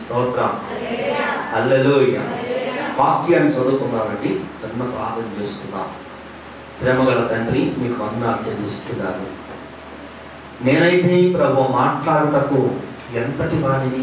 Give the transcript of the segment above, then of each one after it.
స్తోత్రం హల్లెలూయా వాక్యాన్ని చదువుకున్నామండి చిన్న ప్రార్థన చేసుకుందాం ప్రేమగల తండ్రి మీకు వందనాలు చెల్లిస్తున్నాను నేనైతే ప్రభు మాట్లాడుటకు ఎంతటి వాడిని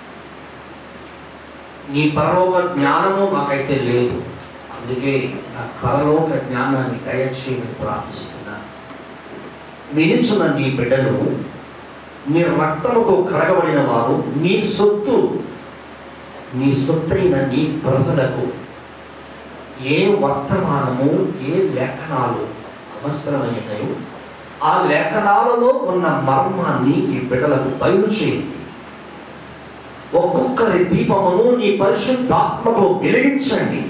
నీ పరలోక జ్ఞానము నాకైతే లేదు అందుకే నా పరలోక జ్ఞానాన్ని దయచేయమని ప్రార్థిస్తున్నాను వినించున్న నీ బిడ్డలు నీ రక్తముతో కడగబడిన వారు నీ సొత్తు నీ సొత్తైన నీ ప్రజలకు ఏ వర్తమానము ఏ లేఖనాలు అవసరమైనయో ఆ లేఖనాలలో ఉన్న మర్మాన్ని ఈ బిడ్డలకు బయలు చేయండి ఒక్కొక్కరి దీపమును నీ పరిశుద్ధాత్మతో వెలిగించండి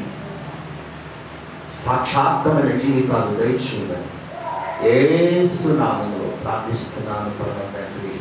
సాక్షాత్తమైన జీవితాలు దయచేయమని ఏసు నామంలో ప్రార్థిస్తున్నాను పరమ తండ్రి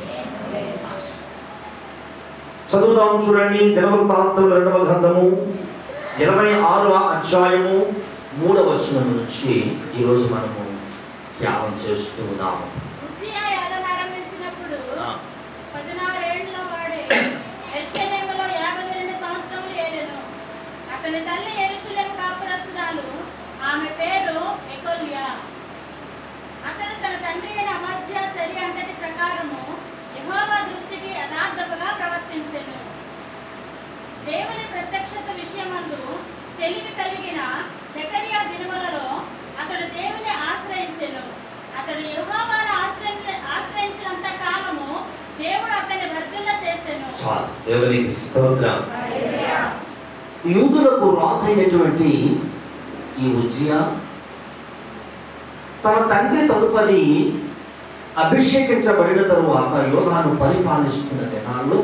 చదువుదాం చూడండి దినవృత్తాంతం రెండవ గ్రంథము ఇరవై ఆరవ అధ్యాయము మూడవ వచనం నుంచి ఈరోజు మనము ధ్యానం చేస్తూ ఉన్నాము ఉజ్జియా ఏలన ఆరంభించినప్పుడు పద్నాలుగేండ్ల వాడే యెరూషలేములో యాభై రెండు సంవత్సరములు ఏలెను. అతని తల్లి యెరూషలేము కాపురస్తురాలు ఆమె పేరు ఎకొల్యా అతడు తన తండ్రి అయిన అమధ్య చర్య అంతటి ప్రకారము యెహోవా దృష్టికి యథార్థముగా ప్రవర్తించెను దేవుని ప్రత్యక్షత విషయమందు తెలివి కలిగిన జకరియా దినములలో అతడు దేవుని ఆశ్రయించెను అతడు యెహోవాను ఆశ్రయించ ఆశ్రయించినంత కాలము దేవుడు అతన్ని వర్ధిల్ల చేసెను చాలు దేవునికి స్తోత్రం యూదులకు రాజైనటువంటి ఈ ఉజ్జియా తన తండ్రి తదుపరి అభిషేకించబడిన తరువాత యోధాను పరిపాలిస్తున్న దినాల్లో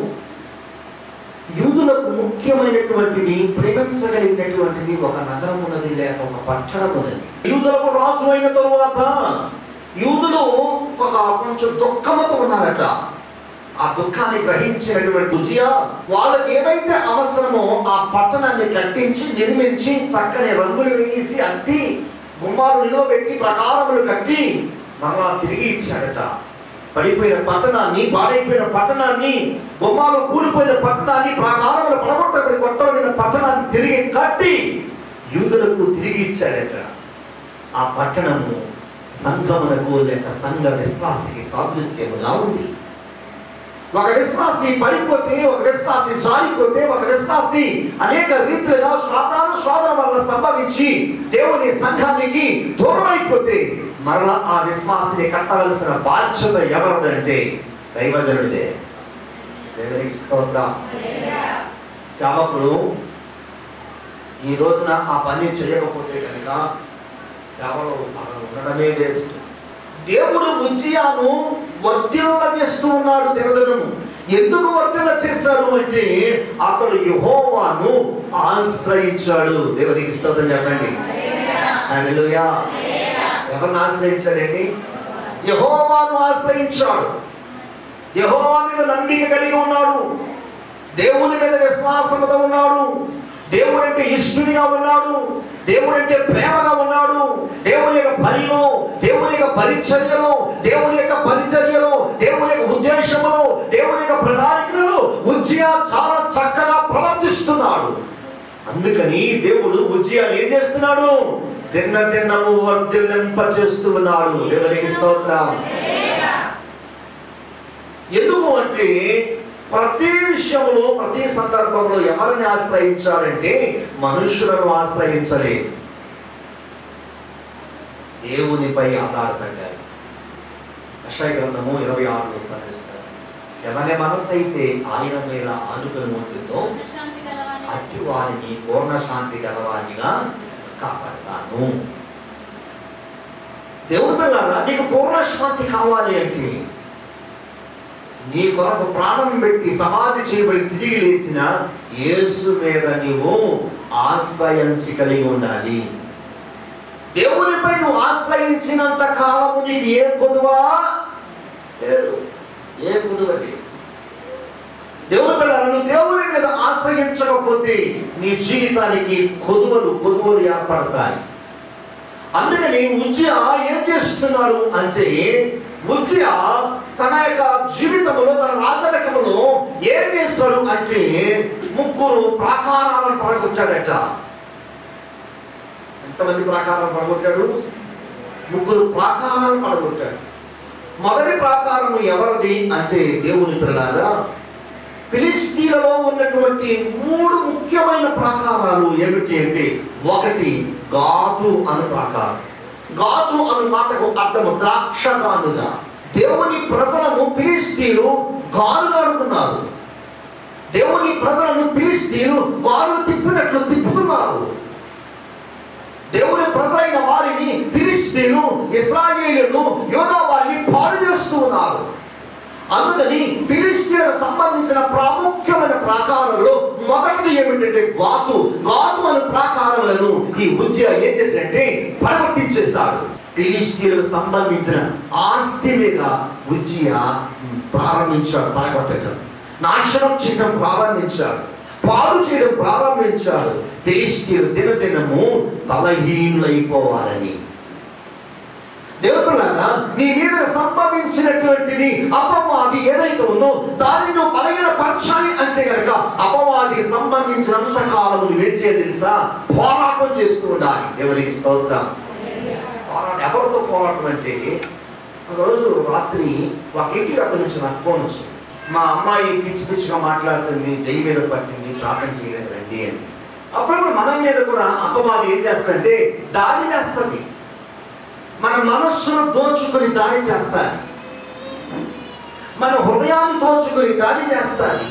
యూదులకు ముఖ్యమైనటువంటిది ప్రేమించగలిగినటువంటిది ఒక నగరం ఉన్నది లేక ఒక పట్టణం ఉన్నది యూదులకు రాజు అయిన తరువాత యూదులు ఒక కొంచెం దుఃఖముతో ఉన్నారట ఆ దుఃఖాన్ని గ్రహించినటువంటి ఉజియా వాళ్ళకి ఏమైతే అవసరమో ఆ పట్టణాన్ని కట్టించి నిర్మించి చక్కని రంగులు వేసి అద్ది గుమ్మాలు నిలవబెట్టి ప్రకారములు కట్టి మరలా తిరిగి ఇచ్చాడట పడిపోయిన పట్టణాన్ని పాడైపోయిన పట్టణాన్ని బొమ్మలు కూలిపోయిన పట్టణాన్ని ప్రాకారములు పడగొట్టబడి కొట్టబడిన పట్టణాన్ని తిరిగి కట్టి యూదులకు తిరిగి ఇచ్చాడట ఆ పట్టణము సంఘమునకు లేక సంఘ విశ్వాసికి సాదృశ్యముగా ఉంది ఒక విశ్వాసి పడిపోతే ఒక విశ్వాసి జారిపోతే ఒక విశ్వాసి అనేక రీతిలో శ్వాతాను శోధన వల్ల సంభవించి దేవుని సంఘానికి దూరమైపోతే మరలా ఆ విశ్వాసిని కట్టవలసిన బాధ్యత ఎవరుడంటే దైవజనుడిదే దేవునికి స్తోత్రం సేవకుడు ఈ రోజున ఆ పని చేయకపోతే కనుక సేవలో అలా ఉండడమే వేస్ట్ దేవుడు ఉజ్జియాను వర్ధిల్ల చేస్తూ ఉన్నాడు దినదినము ఎందుకు వర్ధిల్ల చేశాడు అంటే అతడు యెహోవాను ఆశ్రయించాడు దేవునికి స్తోత్రం చెప్పండి హల్లెలూయా ఎవరిని ఆశ్రయించాడండి యెహోవాను ఆశ్రయించాడు యెహోవా మీద నమ్మిక కలిగి ఉన్నాడు దేవుని మీద విశ్వాసముతో ఉన్నాడు దేవుడు అంటే ఇష్టడిగా ఉన్నాడు దేవుడు అంటే ప్రేమగా ఉన్నాడు దేవుని యొక్క పనిలో దేవుని యొక్క పరిచర్యలో దేవుని యొక్క పరిచర్యలో దేవుని యొక్క ఉద్దేశములో దేవుని యొక్క ప్రణాళికలలో ఉజ్జియా చాలా చక్కగా ప్రవర్తిస్తున్నాడు అందుకని దేవుడు ఉజ్జియాలు ఏం చేస్తున్నాడు దిన్న దిన్నము వర్ధిల్లింప చేస్తూ ఉన్నాడు దేవునికి స్తోత్రం ఎందుకు అంటే ప్రతి విషయంలో ప్రతి సందర్భంలో ఎవరిని ఆశ్రయించాలంటే మనుషులను ఆశ్రయించలేదు దేవునిపై ఆధారపడ్డారు అక్షయ గ్రంథము ఇరవై ఆరులో చదివిస్తారు ఎవరి మనసు అయితే ఆయన మీద ఆనుకొని ఉంటుందో శాంతి గలవాని అట్టి వారిని పూర్ణ శాంతి గలవానిగా కాపాడతాను దేవుడి పిల్లరా నీకు పూర్ణ శాంతి కావాలి అంటే నీ కొరకు ప్రాణం పెట్టి సమాధి చేయబడి తిరిగి లేచిన యేసు మీద నీవు ఆశ్రయించి కలిగి ఉండాలి దేవునిపై నువ్వు ఆశ్రయించినంత కాలము నీకు ఏ కొదువా లేదు ఏ కొదువ లేదు దేవుని పిల్లలను దేవుని మీద ఆశ్రయించకపోతే నీ జీవితానికి కొదువలు కొదువలు ఏర్పడతాయి అందుకని ఉజ్జ ఏం చేస్తూ చేస్తున్నాడు అంటే ఉజ్జయ తన యొక్క జీవితంలో తన రాజరకములో ఏం చేస్తాడు అంటే ముగ్గురు ప్రాకారాలను పడగొట్టాడట ఎంతమంది ప్రాకారాలు పడగొట్టాడు ముగ్గురు ప్రాకారాలు పడగొట్టాడు మొదటి ప్రాకారము ఎవరిది అంటే దేవుని పిల్లారా ఫిలిస్తీన్లలో ఉన్నటువంటి మూడు ముఖ్యమైన ప్రాకారాలు ఏమిటి అంటే ఒకటి గాతు అను ప్రాకారం గాతు అను మాటకు అర్థము ద్రాక్షగానుగా దేవుని ప్రజలను ఫిలిస్తీన్లు గానుగా అనుకున్నారు దేవుని ప్రజలను ఫిలిస్తీన్లు గాను తిప్పినట్లు తిప్పుతున్నారు దేవుని ప్రజలైన వారిని ఫిలిస్తీన్లు ఇస్రాయేలీలు యోధా వారిని పాడు చేస్తూ ఉన్నారు అందుకని ఫిలిస్తీన్లకు సంబంధించిన ప్రాముఖ్యమైన ప్రాకారంలో మొదటిది ఏమిటంటే గాతు గాతు అనే ప్రాకారములను ఈ ఉజ్జయ ఏం చేశాడంటే పడగొట్టించేశాడు ఫిలిస్తీన్లకు సంబంధించిన ఆస్తి మీద ఉజ్జయ ప్రారంభించాడు పడగొట్టడం నాశనం చేయడం ప్రారంభించాడు పాడు చేయడం ప్రారంభించాడు ఫిలిస్తీన్లు దినదినము బలహీనులైపోవాలని దేవుడులారా నీ మీద సంభవించినటువంటిది అపవాది ఏదైతే ఉందో దాన్ని నువ్వు బలహీనపరచాలి అంటే కనుక అపవాదికి సంబంధించినంత కాలం నువ్వేం చేయాలి తెలుసా పోరాటం చేస్తూ ఉండాలి దేవునికి స్తోత్రం పోరాటం ఎవరితో పోరాటం అంటే ఒకరోజు రాత్రి ఒక ఇంటి అక్కడి నుంచి నాకు ఫోన్ వచ్చింది మా అమ్మాయి పిచ్చి పిచ్చిగా మాట్లాడుతుంది దెయ్యం మీద పట్టింది ప్రార్థన చేయలేదు రండి అని అప్పుడు మన మీద కూడా అపవాది ఏం చేస్తుందంటే దాడి చేస్తుంది మన మనస్సును దోచుకొని దాడి చేస్తాది మన హృదయాన్ని దోచుకొని దాడి చేస్తాది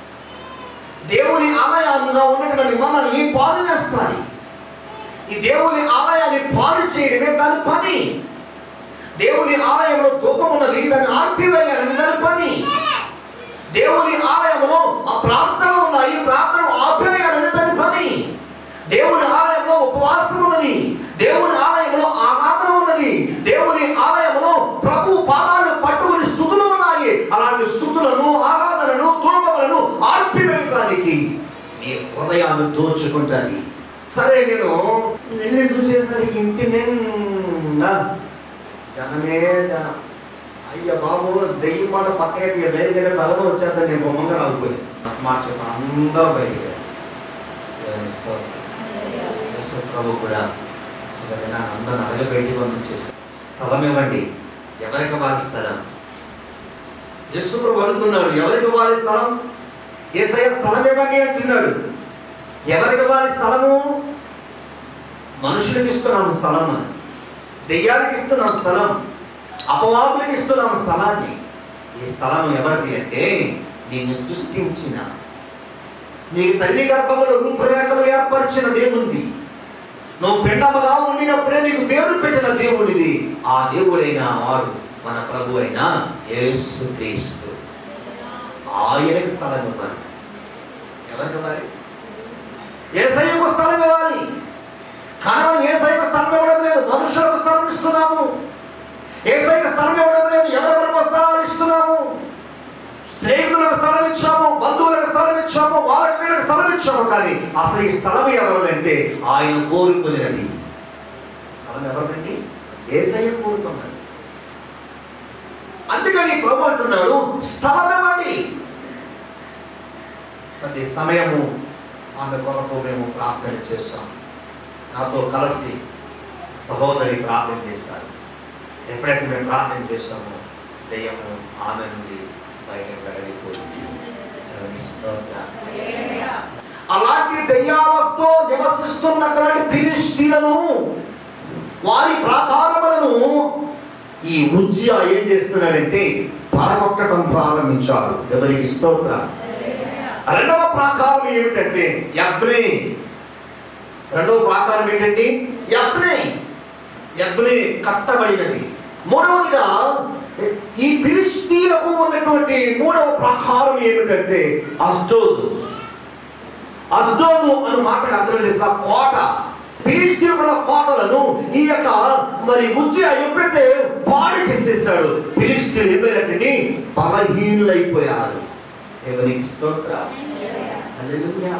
దేవుని ఆలయంగా ఉన్నటువంటి మనల్ని పాడు చేస్తాది ఈ దేవుని ఆలయాన్ని పాడు చేయడమే దాని పని దేవుని ఆలయంలో ధూపం ఉన్నది దాన్ని ఆర్పివేయాలని దాని పని దేవుని ఆలయంలో ఆ ప్రార్థనలు ఉన్నాయి ప్రార్థన ఆపేయాలని దాని పని దేవుని ఆలయంలో ఉపవాసం ఉన్నది దేవుని ఆలయంలో ఆరాధన ఉన్నది దేవుని ఆలయంలో ప్రభు పాదాలు పట్టుకుని స్థుతులు ఉన్నాయి అలాంటి స్థుతులను ఆరాధనను ధూపములను ఆర్పివేయడానికి నీ హృదయాన్ని దోచుకుంటుంది సరే నేను వెళ్ళి చూసేసరికి ఇంటి నిండా జనమే జనం అయ్య బాబు దెయ్యం మాట పక్కకి వేరుగా కలవ వచ్చేద్దాం నేను బొమ్మగా ఆగిపోయాను మాట చెప్పిన అందరూ బయటికి దేవుని స్తోత్రం. యేసు ప్రభు కూడా ఏదైనా అందరూ అలాగే బయటికి పంపించేసి స్థలం ఇవ్వండి ఎవరికి వారి స్థలం యేసు ప్రభు అడుగుతున్నాడు ఎవరికి వారి స్థలం ఏసయ్య స్థలం ఇవ్వండి అంటున్నాడు ఎవరికి వారి స్థలము మనుషులకు ఇస్తున్నాము స్థలం అని దెయ్యాలకు ఇస్తున్నాం స్థలం అపవాదులకు ఇస్తున్నాం స్థలాన్ని ఈ స్థలం ఎవరిది అంటే నిన్ను సృష్టించిన నీకు తల్లి గర్భములో రూపురేఖలు ఏర్పరిచిన దేవునిది నువ్వు పిండముగా ఉండినప్పుడే నీకు పేరు పెట్టిన దేవునిది ఆ దేవుడైన వాడు మన ప్రభు అయిన యేసుక్రీస్తు ఆయనకి స్థలం ఇవ్వాలి ఎవరికి ఇవ్వాలి ఏసయ్యకు స్థలం ఇవ్వాలి కారణం ఏసైకి స్థలం ఇవ్వడం లేదు మనుషులకు స్థలం ఇస్తున్నాము ఏసైకి స్థలం ఇవ్వడం లేదు ఎవరెవరికి స్థలాలు ఇస్తున్నాము స్నేహితులకు స్థలం ఇచ్చాము బంధువులకు స్థలం ఇచ్చాము వాళ్ళకి వీళ్ళకి స్థలం ఇచ్చాము కానీ అసలు ఈ స్థలం ఎవరిదంటే ఆయన కోరుకునేది స్థలం ఎవరిదండి ఏసయ్య కోరుకున్నది అందుకని ప్రభు అంటున్నాడు స్థలం ఇవ్వండి ప్రతి సమయము ఆమె కొరకు మేము ప్రార్థన చేస్తాం నాతో కలిసి సహోదరి ప్రార్థన చేశారు ఎప్పుడైతే మేము ప్రార్థన చేస్తామో దెయ్యము ఆమె నుండి బయటకు వెళ్ళిపోయింది దేవుని స్తోత్రం. అలాంటి దెయ్యాలతో నివసిస్తున్నటువంటి ఫిలిస్తీన్లను వారి ప్రాకారములను ఈ ఉజ్జియా ఏం చేస్తున్నాడంటే పరగొట్టడం ప్రారంభించాడు ఎవరికి స్తోత్రం రెండవ ప్రాకారం ఏమిటంటే యబ్నే రెండవ ప్రాకారం ఏంటండి యబ్నే యబ్నే కట్టబడినది మూడవదిగా ఈ ఫిలిస్తీన్లకు ఉన్నటువంటి మూడవ ప్రాకారం ఏమిటంటే అస్డోదు అస్డోదు అన్న మాటకు అర్థం తెలుసా కోట ఫిలిస్తీన్ల కోటలను ఈ యొక్క మరి ఉజ్జయ ఎప్పుడైతే పాడు చేసేసాడు ఫిలిస్తీన్ ఏమైనటువంటి బలహీనులైపోయారు ఎవరికి స్తోత్రం హల్లెలూయా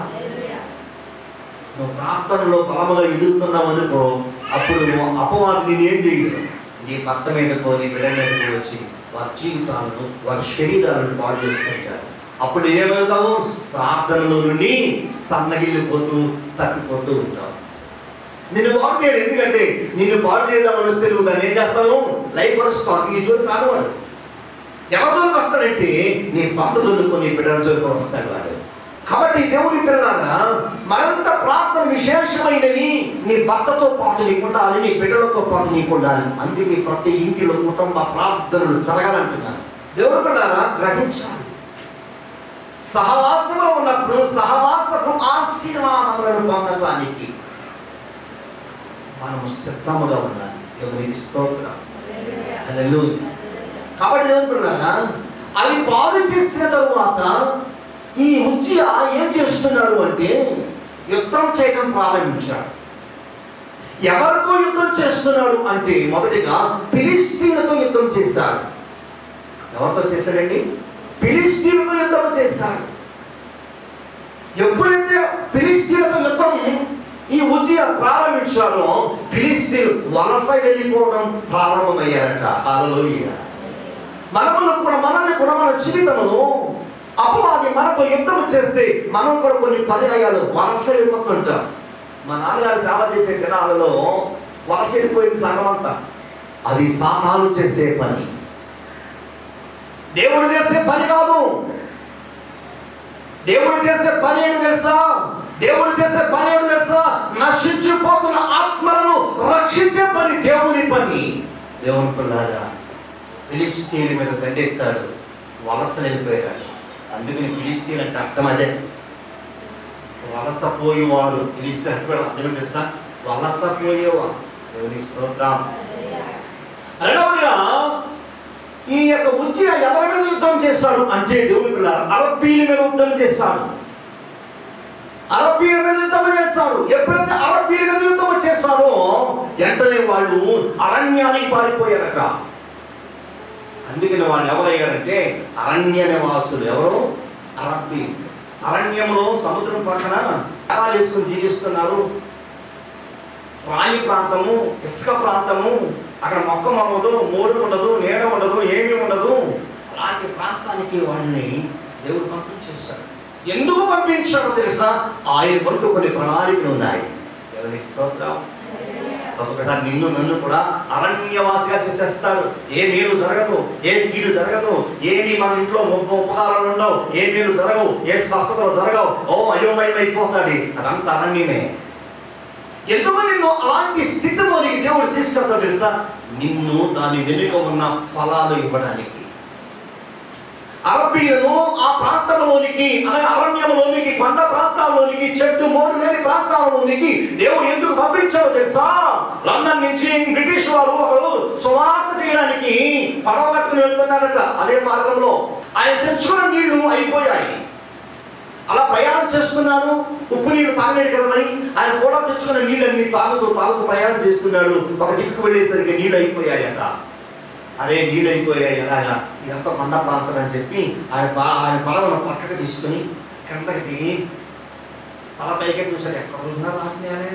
నువ్వు ప్రార్థనలో బలముగా ఎదుగుతున్నావు అనుకో అప్పుడు నువ్వు అపవాది నేను ఏం చేయగలవు నీ భర్త మీదకో నీ బిడ్డ మీదకో వచ్చి వారి జీవితాలను వారి శరీరాలను పాడు చేస్తుంటారు అప్పుడు ఏమవుతావు ప్రార్థనలో నుండి సన్నగిల్లిపోతూ తప్పిపోతూ ఉంటావు నిన్ను పాడు చేయడు ఎందుకంటే నిన్ను పాడు చేద్దామని వస్తే నువ్వు దాన్ని ఏం చేస్తావు లైఫ్ పరుస్తావు నీ చోటు రానివాడు ఎవరితో వస్తాడంటే నీ భర్త చదువుకో నీ బిడ్డల చదువుకో వస్తాడు వాడు కాబట్టి దేవుని పిల్లలాగా మరింత ప్రార్థన విశేషమైనవి నీ భర్తతో పాటు నీకు ఉండాలి నీ బిడ్డలతో పాటు నీకు ఉండాలి అందుకే ప్రతి ఇంటిలో కుటుంబ ప్రార్థనలు జరగాలంటున్నాను దేవుని పిల్లలారా గ్రహించాలి సహవాసంలో ఉన్నప్పుడు సహవాసపు ఆశీర్వాదములను పొందటానికి మనము సిద్ధముగా ఉండాలి ఎవరికి స్తోత్రం హల్లెలూయా కాబట్టి ఏమంటున్నారా అవి పాడు చేసిన తరువాత ఈ ఉజ్జియ ఏం చేస్తున్నాడు అంటే యుద్ధం చేయడం ప్రారంభించాడు ఎవరితో యుద్ధం చేస్తున్నాడు అంటే మొదటిగా ఫిలిస్తీన్లతో యుద్ధం చేశాడు ఎవరితో చేశాడండి ఫిలిస్తీన్లతో యుద్ధం చేశాడు ఎప్పుడైతే ఫిలిస్తీన్లతో యుద్ధం ఈ ఉజ్జయ ప్రారంభించాడో ఫిలిస్తీన్ వలస వెళ్ళిపోవడం ప్రారంభమయ్యారట హల్లెలూయా మనములో కూడా మనల్ని కూడా మన జీవితంలో అపవాది మనతో యుద్ధం చేస్తే మనం కూడా కొన్ని పర్యాయాలు వలస వెళ్ళిపోతుంటాం మా నాన్నగారు సేవ చేసే దినాలలో వలస వెళ్ళిపోయింది సంఘం అంతా అది సాతాను చేసే పని దేవుడు చేసే పని కాదు దేవుడు చేసే పని ఏంటి తెలుసా దేవుడు చేసే పని ఏంటి తెలుసా నశించిపోతున్న ఆత్మలను రక్షించే పని దేవుని పని దేవుని పిల్లారా ఫిలిస్తీన్ మీద దండెత్తాడు వలస వెళ్ళిపోయాడు అందుకని ఫిలిస్తీన్ అంటే అర్థం అదే వలస పోయేవారు ఫిలిస్తీన్ అంటే కూడా అర్థం తెలుసా వలస పోయేవారు దేవుని స్తోత్రం రెండవదిగా ఈ యొక్క ఉజ్జయ ఎవరి మీద యుద్ధం చేస్తాడు అంటే దేవుని పిల్లలు అరబ్బీల మీద యుద్ధం చేస్తాడు అరబ్బీల మీద యుద్ధం చేస్తాడు ఎప్పుడైతే అరబ్బీల మీద యుద్ధం చేస్తాడో వెంటనే వాళ్ళు అరణ్యానికి పారిపోయారట అందుకని వాళ్ళు ఎవరయ్యారంటే అరణ్య నివాసులు ఎవరు అరబ్బీ అరణ్యంలో సముద్రం పక్కన కళాలు వేసుకుని జీవిస్తున్నారు రాయి ప్రాంతము ఇసుక ప్రాంతము అక్కడ మొక్క మొక్కదు మోడు ఉండదు నీడ ఉండదు ఏమీ ఉండదు అలాంటి ప్రాంతానికి వాళ్ళని దేవుడు పంపించేశాడు ఎందుకు పంపించాడో తెలుసా ఆయన కొరకు కొన్ని ప్రణాళికలు ఉన్నాయి ఎవరి స్తోత్రం ఒక్కొక్కసారి నిన్ను నన్ను కూడా అరణ్యవాసిగా చేసేస్తాడు ఏ మేలు జరగదు ఏ కీడు జరగదు ఏమి మన ఇంట్లో ఉప- ఉపకారాలు ఉండవు ఏ మేలు జరగవు ఏ స్వస్థతలు జరగవు ఓ అయోమయం అయిపోతుంది అదంతా అరణ్యమే ఎందుకు నిన్ను అలాంటి స్థితిలోనికి దేవుడు తీసుకెళ్తాడు తెలుసా నిన్ను దాని వెనుక ఉన్న ఫలాలు ఇవ్వడానికి అరబ్బీలను ఆ ప్రాంతంలోనికి అనగా అరణ్యంలోనికి కొండ ప్రాంతాల్లోనికి చెట్టు మోడు లేని ప్రాంతాలలోనికి దేవుడు ఎందుకు పంపించాడో తెలుసా లండన్ నుంచి బ్రిటిష్ వారు ఒకరు సువార్త చేయడానికి పడవ కట్టుకుని వెళ్తున్నారట అదే మార్గంలో ఆయన తెచ్చుకున్న నీళ్లు అయిపోయాయి అలా ప్రయాణం చేస్తున్నాడు ఉప్పు నీళ్ళు తాగలేడు కదమని ఆయన కూడా తెచ్చుకున్న నీళ్ళన్ని తాగుతూ తాగుతూ ప్రయాణం చేస్తున్నాడు ఒక దిక్కు వెళ్ళేసరికి నీళ్ళు అయిపోయాయట అరే నీళ్ళు అయిపోయాయి ఎలాగా ఇదంతా కొండ ప్రాంతం అని చెప్పి ఆయన పా- ఆయన పొలమును పక్కకు తీసుకుని కిందకి దిగి తల పైకే చూశాడు ఎక్కడ చూసినా రాత్రి నేలే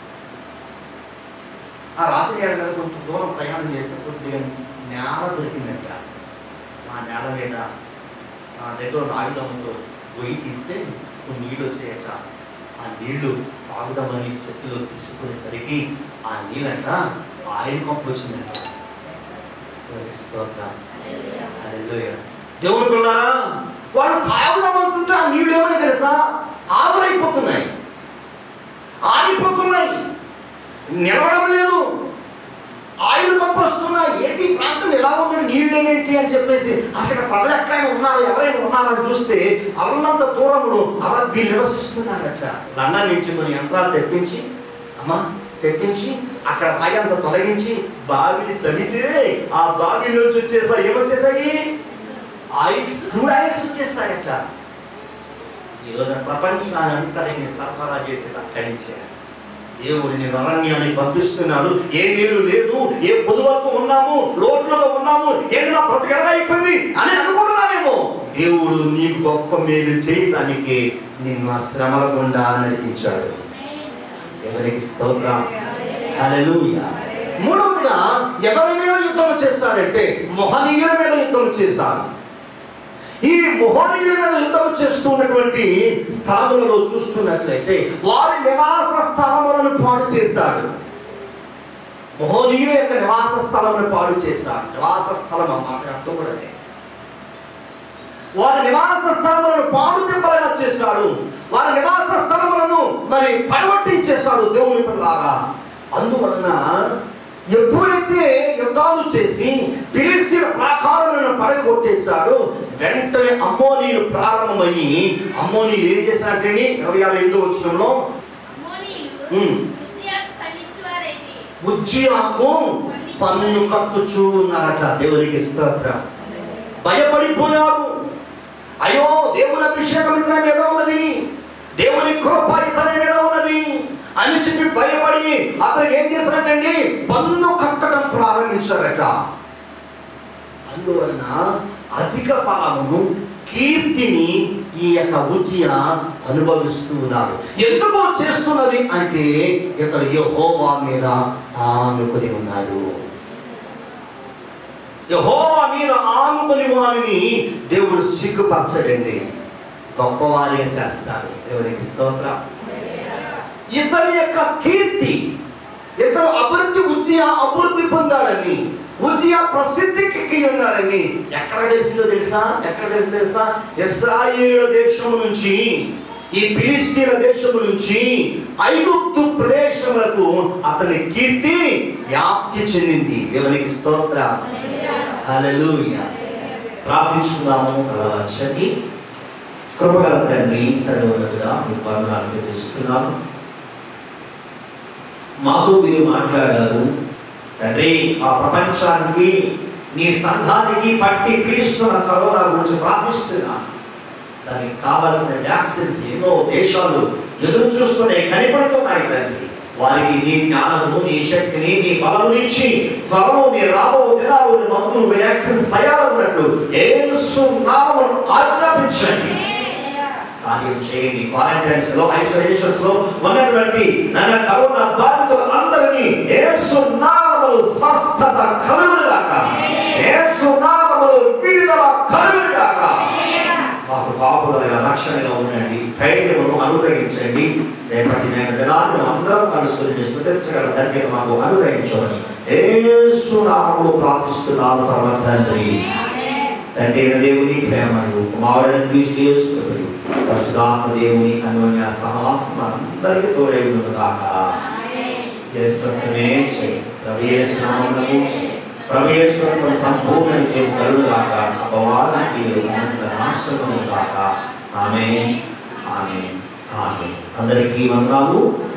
ఆ రాత్రి నేల మీద కొంత దూరం ప్రయాణం చేస్తే కొద్దిగా నేల దొరికిందంట ఆ నేల మీద తన దగ్గర ఉన్న ఆయుధంతో గొయ్యి తీస్తే కొన్ని నీళ్ళు వచ్చాయట ఆ నీళ్లు తాగుదామని చేతిలో తీసుకునేసరికి ఆ నీళ్ళంట ఆయిల్ కప్పు వచ్చిందంట దేవుని స్తోత్రం. హల్లెలూయా. దేవుని పిల్లారా వాళ్ళు తాగుదామంటుంటే ఆ నీళ్ళు ఏమో తెలుసా ఆవిరైపోతున్నాయి ఆరిపోతున్నాయి నిలవడం లేదు ఆయిల్ కప్పొస్తున్నాయి ఏంటి ఈ ప్రాంతం ఎలా ఉందని నీళ్ళు ఏంటి అని చెప్పేసి అసలు ప్రజలు ఎక్కడైనా ఉన్నారా ఎవరైనా ఉన్నారని చూస్తే అల్లంత దూరంలో అరబ్బీ నివసిస్తున్నారట లండన్ నుంచి కొన్ని యంత్రాలు తెప్పించి అమ్మా తెప్పించి అక్కడ రాయంతా తొలగించి బావిని తవ్వితే ఆ బావిలోంచి వచ్చేసాయి ఏమొచ్చేసాయి ఆయిల్స్ క్రూడ్ ఆయిల్స్ వచ్చేసాయట ఈరోజు ప్రపంచాన్ని అంతరిని సరఫరా చేసేది అక్కడి నుంచే దేవుడిని అరణ్యానికి పంపిస్తున్నాడు ఏ మేలు లేదు ఏ పొదువలతో ఉన్నాము లోట్లలో ఉన్నాము ఏదైనా బ్రతకగా అయిపోయింది అని అనుకుంటున్నామేమో దేవుడు నీకు గొప్ప మేలు చేయటానికి నిన్ను ఆ శ్రమల గుండా నడిపించాడు ఎవరికి స్తోత్రం హల్లెలూయా మూడవదిగా ఎవరి మీద యుద్ధం చేస్తాడంటే మొహనీయుల మీద యుద్ధం చేశాడు ఈ మొహనీయుల మీద యుద్ధం చేస్తున్నటువంటి స్థలములలో చూస్తున్నట్లయితే వారి నివాస స్థలములను పాడు చేశాడు మొహనీయుల యొక్క నివాస స్థలమును పాడు చేశాడు నివాస స్థలం అన్నమాట అర్థం కూడా అదే వారి నివాస స్థలములను పాడు దెబ్బలుగా చేశాడు వారి నివాస స్థలములను మరి పడగొట్టించేశాడు దేవుని పిల్లారా అందువలన ఎప్పుడైతే యుద్ధాలు చేసి ఫిలిస్తీన్ ప్రాకారాలను పడగొట్టేశాడు వెంటనే అమ్మోనీలు ప్రారంభమయ్యి అమ్మోనీలు ఏం చేశారంటే ఇరవై ఆరు ఎనిమిది వచ్చినంలో ఉమ్. ఉజ్జియాకు పన్ను కట్టుచూ ఉన్నారట దేవునికి స్తోత్రం భయపడిపోయారు అయ్యో దేవుని అభిషేకం ఇతని మీద ఉన్నది దేవుని కృప ఇతని మీద ఉన్నది అని చెప్పి భయపడి అతనికి ఏం చేశారటండి పన్ను కట్టడం ప్రారంభించారట అందువలన అధిక ఫలమును కీర్తిని ఈ యొక్క ఉజ్జియ అనుభవిస్తూ ఉన్నారు ఎందుకు చేస్తున్నది అంటే ఇతడు యెహోవా మీద ఆనుకొని ఉన్నాడు యెహోవా మీద ఆనుకొని వారిని దేవుడు సిగ్గుపరచడండి గొప్పవారిగా చేస్తాడు దేవునికి స్తోత్రం ఇతని యొక్క కీర్తి ఇతను అభివృద్ధి ఉజ్జయ అభివృద్ధి పొందాడని ఉజ్జయ ప్రసిద్ధికి ఉన్నాడని ఎక్కడ తెలిసిందో తెలుసా ఎక్కడ తెలిసిందో తెలుసా ఇస్రాయేల్ దేశము నుంచి ఈ ఫిలిస్తీన్ల దేశము నుంచి ఐగుప్తు ప్రదేశములకు అతని కీర్తి వ్యాప్తి చెందింది దేవునికి స్తోత్ర హల్లెలూయా ప్రార్థించుకుందాము చదివి కృపగల తండ్రి సర్వోన్నతుడా మీ వందనాలు చెల్లిస్తున్నాను మాతో మీరు మాట్లాడారు తండ్రి ఆ ప్రపంచానికి నీ సంఘానికి పట్టి పీడిస్తున్న కరోనా గురించి ప్రార్థిస్తున్నాను దానికి కావాల్సిన వ్యాక్సిన్స్ ఎన్నో దేశాలు ఎదురు చూస్తూనే కనిపడుతున్నాయి తండ్రి వారికి నీ జ్ఞానము నీ శక్తిని నీ బలమునిచ్చి త్వరలో నీ రాబో దినాలు నీ మందులు వ్యాక్సిన్స్ తయారవున్నట్లు ఏసు నామమును ఆజ్ఞాపించండి కార్యం చేయండి క్వారంటైన్స్ లో ఐసోలేషన్స్ లో ఉన్నటువంటి నన్న కరోనా బాధితులు అందరినీ యేసు నామములు స్వస్థత కలుగుగాక యేసు నామములు విడుదల కలుగుగాక మాకు పాపులుగా రక్షణగా ఉండండి ధైర్యమును అనుగ్రహించండి రేపటి నేను దినాన్ని అందరం కలుసుకుని స్మృతించగల ధన్యత మాకు అనుగ్రహించమని యేసు నామములు ప్రార్థిస్తున్నాను పరమ తండ్రి తండ్రి అయిన దేవుని ప్రేమను కుమారుడైన క్రీస్తు యేసు కృపయు, పరిశుద్ధాత్మ దేవుని అన్యోన్య సహవాసం అందరికీ తోడై ఉన్నదాక యేసునే చేయి ప్రవేశనామమునకు ప్రవేశం సంపూర్ణ చేయి కలుగుగాక అపవాదానికి ఉన్నత నాశనము గాక ఆమె ఆమె ఆమె అందరికీ వందనాలు